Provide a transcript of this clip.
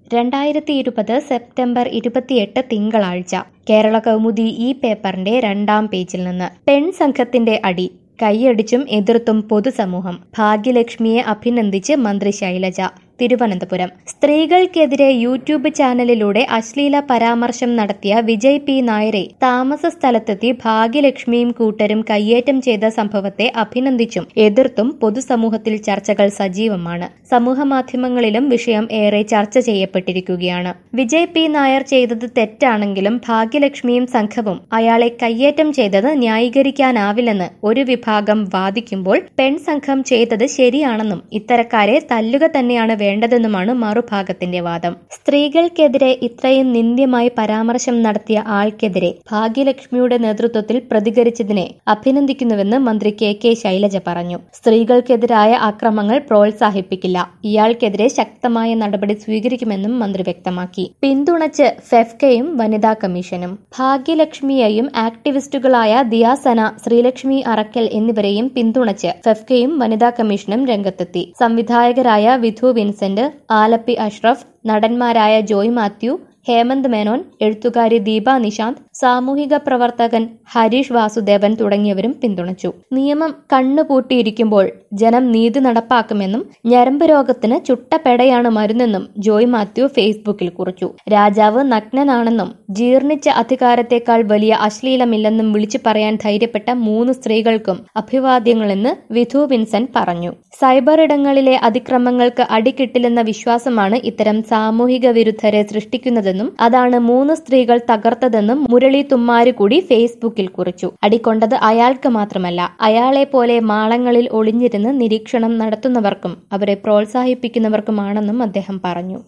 രണ്ടായിരത്തി ഇരുപത് സെപ്റ്റംബർ ഇരുപത്തിയെട്ട് തിങ്കളാഴ്ച കേരള കൗമുദി ഈ പേപ്പറിന്റെ രണ്ടാം പേജിൽ നിന്ന് പെൺസംഘത്തിന്റെ അടി കൈയടിച്ചും എതിർത്തും പൊതുസമൂഹം ഭാഗ്യലക്ഷ്മിയെ അഭിനന്ദിച്ച് മന്ത്രി ശൈലജ തിരുവനന്തപുരം സ്ത്രീകൾക്കെതിരെ യൂട്യൂബ് ചാനലിലൂടെ അശ്ലീല പരാമർശം നടത്തിയ വിജയ് പി നായരെ താമസ സ്ഥലത്തെത്തി ഭാഗ്യലക്ഷ്മിയും കൂട്ടരും കയ്യേറ്റം ചെയ്ത സംഭവത്തെ അഭിനന്ദിച്ചും എതിർത്തും പൊതുസമൂഹത്തിൽ ചർച്ചകൾ സജീവമാണ് സമൂഹമാധ്യമങ്ങളിലും വിഷയം ഏറെ ചർച്ച ചെയ്യപ്പെട്ടിരിക്കുകയാണ് വിജയ് പി നായർ ചെയ്തത് തെറ്റാണെങ്കിലും ഭാഗ്യലക്ഷ്മിയും സംഘവും അയാളെ കയ്യേറ്റം ചെയ്തത് ന്യായീകരിക്കാനാവില്ലെന്ന് ഒരു വിഭാഗം വാദിക്കുമ്പോൾ പെൺസംഘം ചെയ്തത് ശരിയാണെന്നും ഇത്തരക്കാരെ തല്ലുക തന്നെയാണ് വേണ്ടതെന്നുമാണ് മറുഭാഗത്തിന്റെ വാദം സ്ത്രീകൾക്കെതിരെ ഇത്രയും നിന്ദ്യമായി പരാമർശം നടത്തിയ ആൾക്കെതിരെ ഭാഗ്യലക്ഷ്മിയുടെ നേതൃത്വത്തിൽ പ്രതികരിച്ചതിനെ അഭിനന്ദിക്കുന്നുവെന്ന് മന്ത്രി കെ കെ ശൈലജ പറഞ്ഞു സ്ത്രീകൾക്കെതിരായ അക്രമങ്ങൾ പ്രോത്സാഹിപ്പിക്കില്ല ഇയാൾക്കെതിരെ ശക്തമായ നടപടി സ്വീകരിക്കുമെന്നും മന്ത്രി വ്യക്തമാക്കി പിന്തുണച്ച് ഫെഫ്കയും വനിതാ കമ്മീഷനും ഭാഗ്യലക്ഷ്മിയെയും ആക്ടിവിസ്റ്റുകളായ ദിയാസന ശ്രീലക്ഷ്മി അറക്കൽ എന്നിവരെയും പിന്തുണച്ച് ഫെഫ്കയും വനിതാ കമ്മീഷനും രംഗത്തെത്തി സംവിധായകരായ വിധു വിൻസെന്റ് ആലപ്പി അഷ്റഫ് നടന്മാരായ ജോയ് മാത്യു ഹേമന്ത് മേനോൻ എഴുത്തുകാരി ദീപ നിശാന്ത് സാമൂഹിക പ്രവർത്തകൻ ഹരീഷ് വാസുദേവൻ തുടങ്ങിയവരും പിന്തുണച്ചു നിയമം കണ്ണുപൂട്ടിയിരിക്കുമ്പോൾ ജനം നീതി നടപ്പാക്കുമെന്നും ഞരമ്പ് രോഗത്തിന് ചുട്ടപ്പെടയാണ് മരുന്നെന്നും ജോയ് മാത്യു ഫേസ്ബുക്കിൽ കുറിച്ചു രാജാവ് നഗ്നനാണെന്നും ജീർണിച്ച അധികാരത്തെക്കാൾ വലിയ അശ്ലീലമില്ലെന്നും വിളിച്ചു പറയാൻ ധൈര്യപ്പെട്ട മൂന്ന് സ്ത്രീകൾക്കും അഭിവാദ്യങ്ങളെന്ന് വിധു വിൻസെന്റ് പറഞ്ഞു സൈബർ ഇടങ്ങളിലെ അതിക്രമങ്ങൾക്ക് അടികിട്ടില്ലെന്ന വിശ്വാസമാണ് ഇത്തരം സാമൂഹിക വിരുദ്ധരെ സൃഷ്ടിക്കുന്നതെന്നും അതാണ് മൂന്ന് സ്ത്രീകൾ തകർത്തതെന്നും മുരളി തുമ്മാരുകൂടി ഫേസ്ബുക്കിൽ കുറിച്ചു അടിക്കൊണ്ടത് അയാൾക്ക് മാത്രമല്ല അയാളെ പോലെ മാളങ്ങളിൽ ഒളിഞ്ഞിരുന്ന് നിരീക്ഷണം നടത്തുന്നവർക്കും അവരെ പ്രോത്സാഹിപ്പിക്കുന്നവർക്കുമാണെന്നും അദ്ദേഹം പറഞ്ഞു